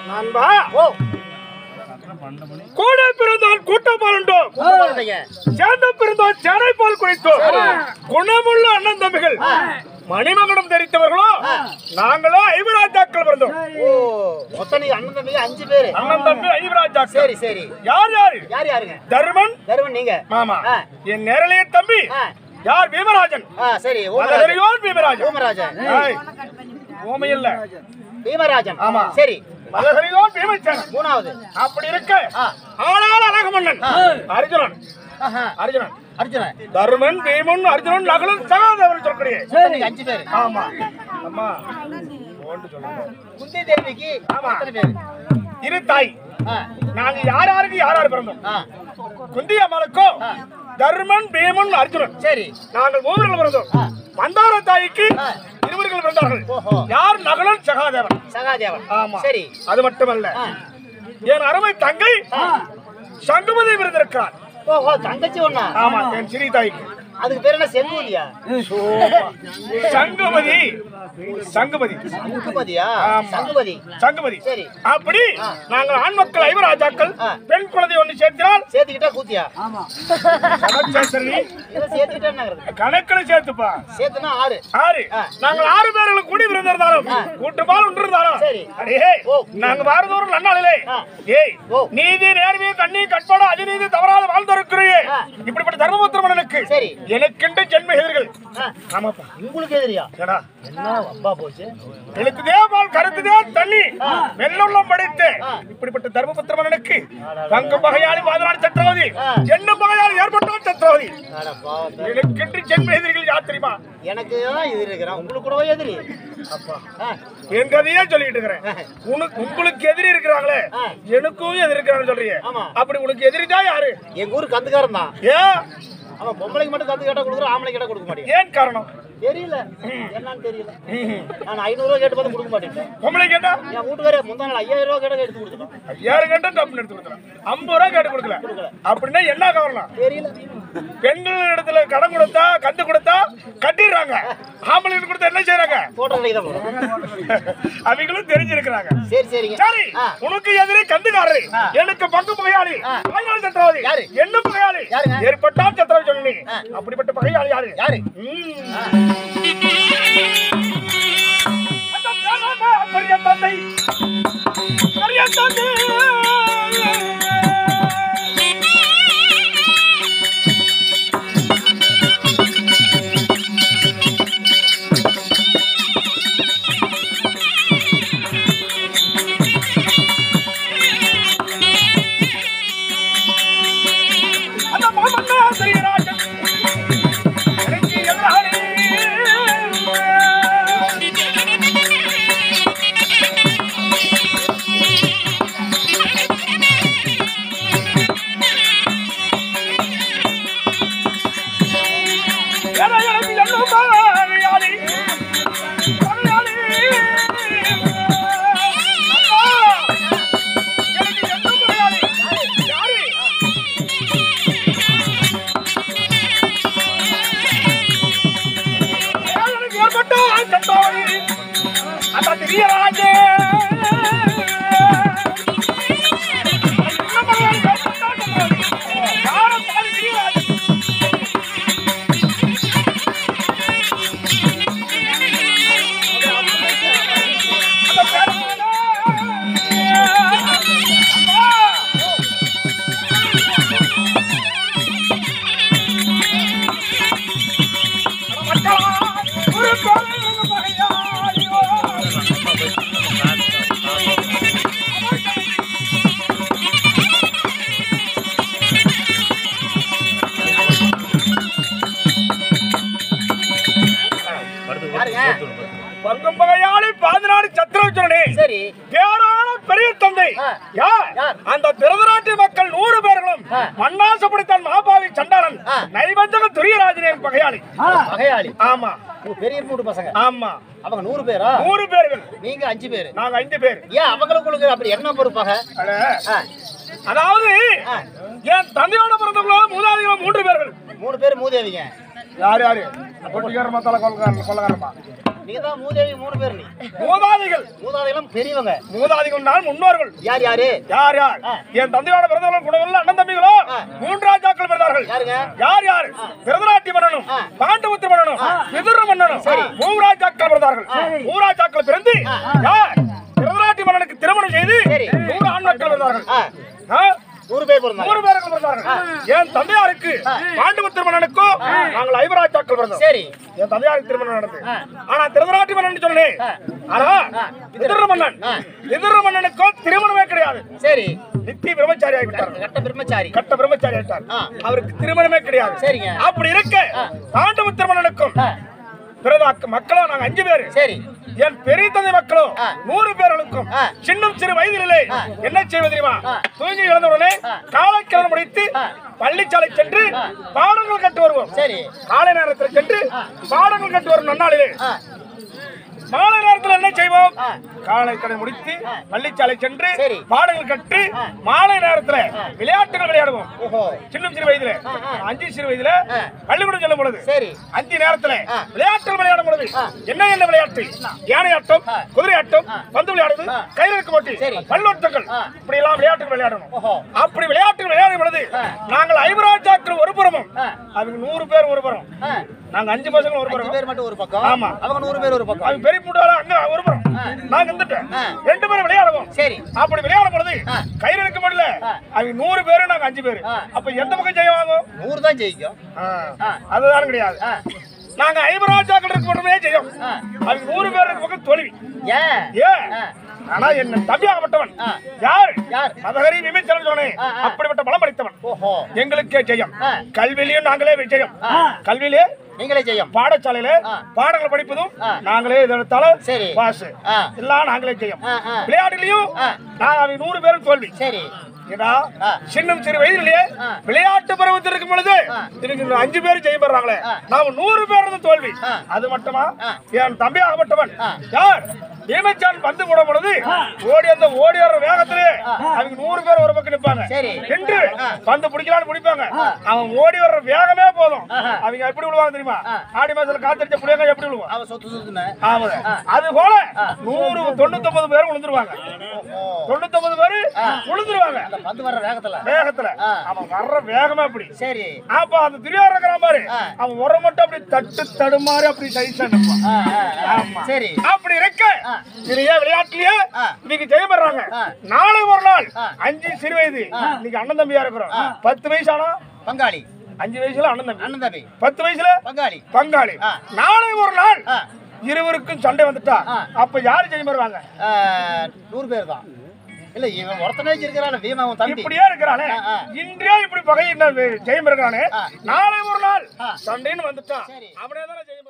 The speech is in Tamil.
நண்பா ஓ கூட பிறந்தால் கூட்டம் பாலுண்டோம் கூப்பிடுறீங்க சேர்ந்த பிறந்தால் சேனை பால் குடித்தோம் குணமுள்ள அண்ணன் தம்பிகள் மணிமகனம் தெரித்தவர்களோ நாங்களோ ஐவராஜாக்கள் பிறந்தோம் ஓ மொத்தம் நீங்க அண்ணன் தம்பி அஞ்சு பேரு அண்ணன் தம்பி ஐவராஜாக்கள் சரி சரி யார் யாரு யார் யாருங்க தர்மன் தருவன் நீங்க மாமா ஆ. என் நேரலைய தம்பி ஆ. யார் பீமராஜன் ஆ சரி ஓமராஜன் மலகரியோன் பீமராஜன் ஓமராஜன் ஏய், ஓமை இல்ல பீமராஜன் ஆமா. சரி மலகரியோன் பீமச்சன் மூணாவது அப்படி இருக்க ஆ. ஆனால் அழகமன்னன் அர்ஜுனன் ஆஹா. அர்ஜுனன் அர்ஜுனன் தர்மன் பீமன் அர்ஜுனன் நகலன் சகாதேவன் சொல்லக்கூடிய மொத்தம் நீங்க அஞ்சு பேரு ஆமா அம்மா ஓண்டு சொல்லுங்க குந்தி தேவிக்கு ஆமா. எத்தனை பேரு இரு தாய் ஆ. நாங்க யார் யாருக்கு யார் யார் பிறந்தோம் ஆ. குந்தி அம்மாளுக்கும் தர்மன் பீமன் அர்ஜுனன் சரி நாங்கள் மூவர்கள் பிறந்தோம் ஆ. மந்தார தாய்க்கு ஆ. இருவர்கள் பிறந்தார்கள் ஓஹோ. யார் நகலன் சகாதேவன் சகாதேவன் ஆமா சரி அது மட்டுமல்ல ஆ. என் அருமை தங்கை சங்குமதி பிறந்திருக்கிறார் ஓஹோ தங்கச்சி ஒண்ணா ஆமா என் சிறி தாய்க்கு அதுக்கு பேர் என்ன செங்கூலியா சங்குமதி சங்குமதி சங்குபதியா ஆமா. சங்குபதி சங்குமதி சரி. அப்படி நாங்கள் ஆண் மக்கள் ஐவராஜாக்கள் ஆ. பெண் குழந்தை ஒன்று சேர்த்தினால் சேர்த்துக்கிட்டா கூத்தியா சனச்சேசரி இதை சேர்த்துக்கிட்டா என்ன ஆகுறது? கணக்கில் சேர்த்துப்பா சேர்த்துனா ஆறு ஆறு ஆ. நாங்கள் ஆறு பேர்களும் கூடி பிறந்திருந்தாலும் கூட்டுப்பால் ஒன்றிருந்தாலும் சரி. அடே ஓ. நாங்க வாரதோறும் நன்னாளிலே ஆ. ஏய் ஓ. நீதி நேர்மையை கண்ணி கட்பாடு அஜநீதி தவறாத வாழ்ந்திருக்கிறீ ஆ. இப்படிப்பட்ட தர்மபுத்திர மன்னனுக்கு சரி. எனக்கென்று ஜென்ம எதிர்கள் ஆ. ஆமாப்பா உங்களுக்கு எதிரியா ஏடா என்ன அப்பா போச்சு எழுத்துதே பால் கருத்துதே தண்ணி வெள்ளுள்ளம் படைத்து ஆ. இப்படிப்பட்ட தர்மபுத்திர மன்னனுக்கு தங்க பகையாளி வாதனாடி சத்ரவதி ஆ. என்ன பகையாளி ஏற்பட்டால் சத்ரவதி அட பாவம். எனக்கென்று ஜென்ம எதிரிகள் யார் தெரியுமா எனக்கு தான் எதிரி இருக்கிறான் உங்களுக்கு கூடவா எதிரி அப்பா ஆ. என் கதையே சொல்லிட்டு இருக்கிறேன் உனக்கு உங்களுக்கு எதிரி இருக்கிறாங்களே ஆ. எனக்கும் எதிரி இருக்கிறான்னு சொல்றீங்க ஆமா. அப்படி உனக்கு எதிரி தான் யாரு எங்க ஊர் கந்துக்காரன் தான் ஏன் அவன் பொம்பளைக்கு மட்டும் கந்து கேட்டா கொடுக்குறான் ஆம்பளை கேட்டா கொடுக்க மாட்டேன் ஏன் காரணம் தெரியல என்னன்னு தெரியல நான் ஐநூறு ரூபா கேட்டு பார்த்து கொடுக்க மாட்டேன் பொம்பளை கேட்டா என் வீட்டுக்காரே முந்தா நாள் ஐயாயிரம் ரூபா கேட்ட எடுத்து கொடுத்துட்டோம் ஐயாயிரம் கேட்டா தப்பு எடுத்து கொடுக்கலாம் ஐம்பது ரூபா கேட்டு கொடுக்கல அப்படின்னா என்ன காரணம் தெரியல பெண்கள் இடத்துல கடன் கொடுத்தா கந்து கொடுத்தா கட்டிடுறாங்க ஆம்பளை கொடுத்தா என்ன செய்யறாங்க போட்டோ கடைக்கு தான் போறோம் அவங்களும் தெரிஞ்சிருக்கிறாங்க சரி சரிங்க சரி ஆ. உனக்கு எதிரி கந்துக்காரரு ஆ. எனக்கு பங்கு பகையாளி பகையாளி சத்திரவாதி யாரு? என்ன பகையாளி யாருங்க? ஏற்பட்டால் சத்திரம் சொல்லி ஆ. அப்படிப்பட்ட பகையாளி யாரு யாரு ம். அந்த பேரான பெரிய தந்தை பெரிய தந்தை அந்த மாமன்னா ஸ்ரீராஜன் எனக்கு எல்லாரே எனக்கு எல்லாம் பகையாளி பகையாளி அம்மா, எனக்கு எல்லாம் பகையாளி யாரு எனக்கு ஏற்பட்ட சந்தோஷி அந்த திரியராஜே ஒரு பகையாளியோ யாருங்க பங்கம் பகையாளி பாதினாடு சத்திரவச்சனே சரி பேரான பெரிய தந்தை ஆ. யார் யார்? அந்த திருதராட்டி மக்கள் நூறு பேர்களும் ஆ. மண்ணாசப்படுத்தான் மாபாவி சண்டாளன் ஆ. நைவஞ்சக துரியராஜனின் பகையாளி பகையாளி ஆமா உங்க பெரிய மூட்டு பசங்க ஆமா அவங்க நூறு பேரா நூறு பேர்கள் நீங்க அஞ்சு பேரு நாங்க ஐந்து பேர் ஏன் அவங்களுக்கு அப்படி என்ன பொறுப்பாக அட, ஆ, அதாவது ஆ. என் தந்தையோட பிறந்தவங்களோ மூதாதிகள் மூன்று பேர்கள் மூணு பேர் மூதேவிங்க யார் யாரு கொட்டிக்காரமா தலை கொள்ளக்காரமா கொள்ளக்காரமா நீங்க தான் மூதேவி மூணு பேர் நீ மூதாதிகள் மூதாதையெல்லாம் பெரியவங்க மூதாதிகள் நான் முன்னோர்கள் யார் யாரு யார் யார் ஆ. என் தந்தையோட பிறந்தவர்கள் குணவர்கள் அண்ணன் தம்பிகளோ ஆ. மூன்று ராஜாக்கள் பிறந்தார்கள் யாருங்க யார் யார் திருதராட்டி மன்னனும் ஆ. பாண்டவத்து மன்னனும் விதுர மன்னனும் மூராஜாக்கள் பிறந்தார்கள் மூராஜாக்கள் பிறந்து யார் திருதராட்டி மன்னனுக்கு திருமணம் செய்து சரி. நூறு ஆண் மக்கள் பிறந்தார்கள் ஆ, ஆ? நூறு பேர் பிறந்தாங்க நூறு பேர்கள் பிறந்தார்கள் என் தந்தையாருக்கு பாண்டவ திருமணனுக்கும் நாங்கள் ஐவராஜாக்கள் பிறந்தோம் சரி என் தந்தையாருக்கு திருமணம் நடந்தது ஆ. ஆனா திருதராட்டி மன்னன் சொன்னேன் ஆ. ஆனா விதுர மன்னன் ஆ. விதுர மன்னனுக்கும் திருமணமே கிடையாது சரி நித்திய பிரம்மச்சாரி ஆகிவிட்டார் கட்ட பிரம்மச்சாரி கட்ட பிரம்மச்சாரி ஆயிட்டார் ஆ. அவருக்கு திருமணமே கிடையாது சரிங்க. அப்படி இருக்க பாண்டவ திருமணனுக்கும் ஆ, பிறகு மக்களோ நாங்க அஞ்சு பேரு சரி என் பெரிய தந்தை மக்களோ ஆ. நூறு பேர்களுக்கும் ஆ. சின்னம் சிறு வயதிலே ஆ. என்ன செய்வது தெரியுமா ஆ. தூங்கி எழுந்த உடனே ஆ. காலக்கிழமை முடித்து ஆ. பள்ளிச்சாலை சென்று ஆ. பாடங்கள் கட்டு வருவோம் சரி காலை நேரத்தில் சென்று பாடங்கள் கட்டு வரும் நன்னாளிலே ஆ, மாலை நேரத்தில் என்ன செய்வோம் ஆ. காலை கடை முடித்து ஆ. பள்ளிச்சாலை சென்று சரி. பாடங்கள் கட்டு ஆ. மாலை நேரத்துல விளையாட்டுகள் விளையாடுவோம் ஓஹோ சின்னம் சிறு வயதுல ஆ, ஆ. அஞ்சு சிறு வயதுல ஆ. பள்ளிக்கூடம் செல்லும் பொழுது சரி அஞ்சு நேரத்துல ஆ. விளையாட்டுகள் விளையாடும் பொழுது ஆ. என்ன என்ன விளையாட்டு யானை ஆட்டம் ஆ. குதிரை ஆட்டம் ஆ. பந்து விளையாடுவது ஆ. கயிறுக்கு போட்டி சரி. பல்லோட்டங்கள் ஆ. இப்படி எல்லாம் விளையாட்டுகள் விளையாடணும் ஓஹோ அப்படி விளையாட்டுகள் விளையாடும் பொழுது ஆ. நாங்கள் ஐவராஜாக்கள் ஒரு புறமும் ஆ. அவங்க நூறு பேர் ஒரு புறம் ஆ, நாங்க அஞ்சு பசங்க ஒரு அஞ்சு புறம் பேர் மட்டும் ஒரு பக்கம் ஆமா. அவங்க நூறு பேர் ஒரு பக்கம் அவங்க பெரிய மூட்டால அங்க ஒரு புறம் ஆ. நாங்க இருந்துட்டு ஆ. ரெண்டு பேரும் விளையாடுவோம் சரி அப்படி விளையாடும் பொழுது ஆ. கயிறு இருக்க முடியல ஆ. அவங்க நூறு பேரு நாங்க அஞ்சு பேரு ஆ. அப்ப எந்த பக்கம் ஜெயம் வாங்கும் நூறு தான் ஜெயிக்கும் ஆ. அதுதான் கிடையாது ஆ, நாங்க ஐவராஜாக்கள் இருக்க மட்டுமே ஜெயம் ஆ. அவங்க நூறு பேர் இருக்க பக்கம் தோல்வி ஏன் ஏன் ஆ. ஆனா என்ன தம்பியாகப்பட்டவன் ஆ. யார் யார்? மதகரி விமிச்சரன் சொன்னேன் ஆ, ஆ. அப்படிப்பட்ட பலம் படைத்தவன் ஓஹோ எங்களுக்கே ஜெயம் ஆ. கல்வியிலையும் நாங்களே விஜயம் ஆ. கல்வியிலே நீங்களே ஜெயம் பாடசாலையில ஆ. பாடங்கள் படிப்பதும் ஆ. நாங்களே இது எடுத்தாலும் சரி. பாஸ் ஆ. எல்லாம் நாங்களே ஜெயம் ஆ, ஆ. விளையாட்டுலயும் ஆ. நான் அவங்க நூறு பேரும் தோல்வி சரி ஏன்னா ஆ. சின்னம் சிறு வயதிலேயே ஆ. விளையாட்டு பருவத்தில் இருக்கும் பொழுது ஆ. இதுக்கு இந்த அஞ்சு பேர் ஜெயம் பெறாங்களே ஆ. நாம நூறு பேர் இருந்து தோல்வி ஆ. அது மட்டுமா ஆ. என் தம்பி ஆகப்பட்டவன் ஆ. யார் பீமச்சான் பந்து போடும் பொழுது ஓடி அந்த ஓடி வர வேகத்திலே அவங்க நூறு பேர் ஒரு பக்கம் நிப்பாங்க சரி. நின்று ஆ. பந்து பிடிக்கலாம்னு பிடிப்பாங்க அவன் ஓடி வர்ற வேகமே போதும் ஆஹா. அவங்க எப்படி விழுவாங்க தெரியுமா ஆ. ஆடி மாசத்துல காத்தடிச்ச புளியங்க எப்படி விழுவாங்க அவ சொத்து சொத்துன ஆமாங்க. அது போல நூறு தொண்ணூத்தொன்பது பேர் விழுந்துருவாங்க தொண்ணூத்தொன்பது பேரு விழுந்துருவாங்க அந்த பந்து வர்ற வேகத்துல வேகத்துல ஆ. அவன் வர்ற வேகமே அப்படி சரி அப்ப அந்த துரியோதனன் இருக்கிறான் பாரு ஆ. அவன் உரம் மட்டும் அப்படி தட்டு தடுமாறி அப்படி சைஸா நிற்பான் ஆ, ஆ, ஆ. ஆமா. சரி அப்படி இருக்க ஆ. இதுலயே விளையாட்டுலயே ஆ. இன்னைக்கு ஜெயம் பெறாங்க ஆ. நாளை ஒரு நாள் ஆ. அஞ்சு சிறு வயது இன்னைக்கு அண்ணன் தம்பியா இருக்கிறோம் பத்து வயசு ஆனா பங்காளி அஞ்சு வயசுல அண்ணன் தம்பி அண்ணன் தம்பி பத்து வயசுல பங்காளி பங்காளி ஆ. நாளை ஒரு நாள் ஆ, இருவருக்கும் சண்டை வந்துட்டா ஆ. அப்ப யாரு ஜெயம் பெறுவாங்க ஆ, நூறு பேர் தான் இல்ல இவன் ஒருத்தனே இருக்கிறான் பீமாவும் தம்பி இப்படியே இருக்கிறானே ஆ, ஆ. இன்றே இப்படி பகை என்ன ஜெயம் இருக்கிறானே ஆ. நாளை ஒரு நாள் ஆ. சண்டைன்னு வந்துட்டான் சரி. அவனே தானே ஜெயம் பெறுவான்.